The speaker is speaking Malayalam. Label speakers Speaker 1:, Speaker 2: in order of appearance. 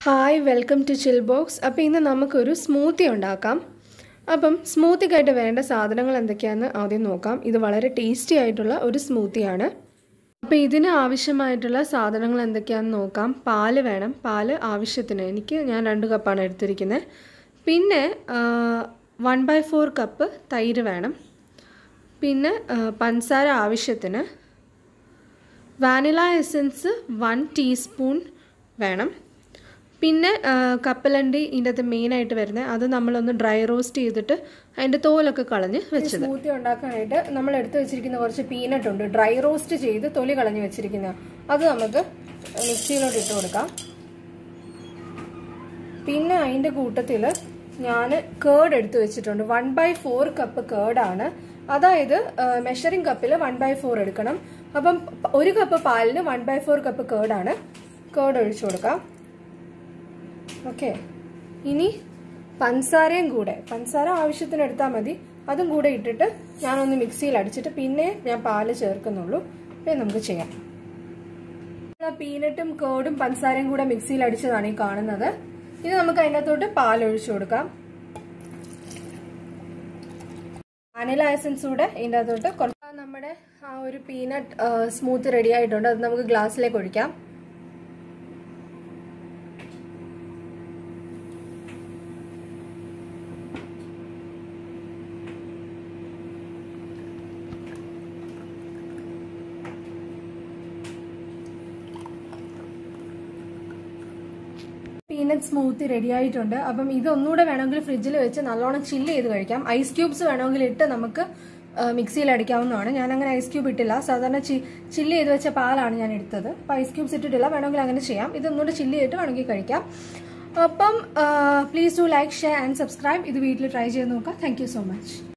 Speaker 1: hi welcome to chill box അപ്പോൾ ഇന്ന് നമുക്കൊരു സ്മൂത്തി ഉണ്ടാക്കാം അപ്പം സ്മൂത്തിക്കായിട്ട് വേണ്ട സാധനങ്ങൾ എന്തൊക്കെയാണെന്ന് ആദ്യം നോക്കാം ഇത് വളരെ ടേസ്റ്റി ആയിട്ടുള്ള ഒരു സ്മൂത്തിയാണ് അപ്പോൾ ഇതിന് ആവശ്യമായിട്ടുള്ള സാധനങ്ങൾ എന്തൊക്കെയാണെന്ന് നോക്കാം പാല് വേണം പാല് ആവശ്യത്തിന് എനിക്ക് ഞാൻ രണ്ട് കപ്പാണ് എടുത്തിരിക്കുന്നത് പിന്നെ വൺ ബൈ ഫോർ കപ്പ് തൈര് വേണം പിന്നെ പഞ്ചസാര ആവശ്യത്തിന് വാനില എസൻസ് വൺ ടീസ്പൂൺ വേണം പിന്നെ കപ്പലണ്ടി ഇതിൻ്റെ അകത്ത് മെയിനായിട്ട് വരുന്നത് അത് നമ്മളൊന്ന് ഡ്രൈ റോസ്റ്റ് ചെയ്തിട്ട് അതിൻ്റെ തോലൊക്കെ കളഞ്ഞ് വെച്ചത് സ്മൂത്തി ഉണ്ടാക്കാനായിട്ട് നമ്മൾ എടുത്തു വെച്ചിരിക്കുന്ന കുറച്ച് പീനട്ട് ഉണ്ട് ഡ്രൈ റോസ്റ്റ് ചെയ്ത് തൊലി കളഞ്ഞ് വെച്ചിരിക്കുന്ന അത് നമുക്ക് മിക്സിയിലോട്ട് ഇട്ട് കൊടുക്കാം പിന്നെ അതിൻ്റെ കൂട്ടത്തിൽ ഞാൻ കേർഡ് എടുത്തു വെച്ചിട്ടുണ്ട് വൺ ബൈ ഫോർ കപ്പ് കേർഡാണ് അതായത് മെഷറിംഗ് കപ്പിൽ വൺ ബൈ ഫോർ എടുക്കണം അപ്പം ഒരു കപ്പ് പാലിന് വൺ ബൈ ഫോർ കപ്പ് കേർഡാണ് കേർഡ് ഒഴിച്ചു കൊടുക്കാം ഓക്കെ ഇനി പഞ്ചസാരയും കൂടെ പഞ്ചസാര ആവശ്യത്തിന് എടുത്താൽ മതി അതും കൂടെ ഇട്ടിട്ട് ഞാനൊന്ന് മിക്സിയിൽ അടിച്ചിട്ട് പിന്നെ ഞാൻ പാല് ചേർക്കുന്നുള്ളൂ പിന്നെ നമുക്ക് ചെയ്യാം പീനട്ടും കേർഡും പഞ്ചസാരയും കൂടെ മിക്സിയിൽ അടിച്ചതാണ് ഈ കാണുന്നത് ഇത് നമുക്ക് അതിനകത്തോട്ട് പാൽ ഒഴിച്ചു കൊടുക്കാം വാനില എസൻസ് കൂടെ ഇതിൻ്റെ അകത്തോട്ട് കുറച്ച് നമ്മുടെ ആ ഒരു പീനട്ട് സ്മൂത്ത് റെഡി ആയിട്ടുണ്ട് അത് നമുക്ക് ഗ്ലാസ്സിലേക്ക് ഒഴിക്കാം പീനട്ട് സ്മൂത്തി റെഡി ആയിട്ടുണ്ട് അപ്പം ഇതൊന്നുകൂടെ വേണമെങ്കിൽ ഫ്രിഡ്ജിൽ വെച്ച് നല്ലോണം ചില്ല് ചെയ്ത് കഴിക്കാം ഐസ് ക്യൂബ്സ് വേണമെങ്കിൽ ഇട്ട് നമുക്ക് മിക്സിയിൽ അടിക്കാവുന്നതാണ് ഞാൻ അങ്ങനെ ഐസ് ക്യൂബ് ഇട്ടില്ല സാധാരണ ചില്ല് ചെയ്ത് വെച്ച പാലാണ് ഞാൻ എടുത്തത് അപ്പം ഐസ് ക്യൂബ്സ് ഇട്ടിട്ടില്ല വേണമെങ്കിൽ അങ്ങനെ ചെയ്യാം ഇതൊന്നുകൂടെ ചില്ല് ചെയ്തിട്ട് വേണമെങ്കിൽ കഴിക്കാം അപ്പം please do like share and subscribe ഇത് വീട്ടിൽ ട്രൈ ചെയ്ത് നോക്കാം താങ്ക് സോ മച്ച്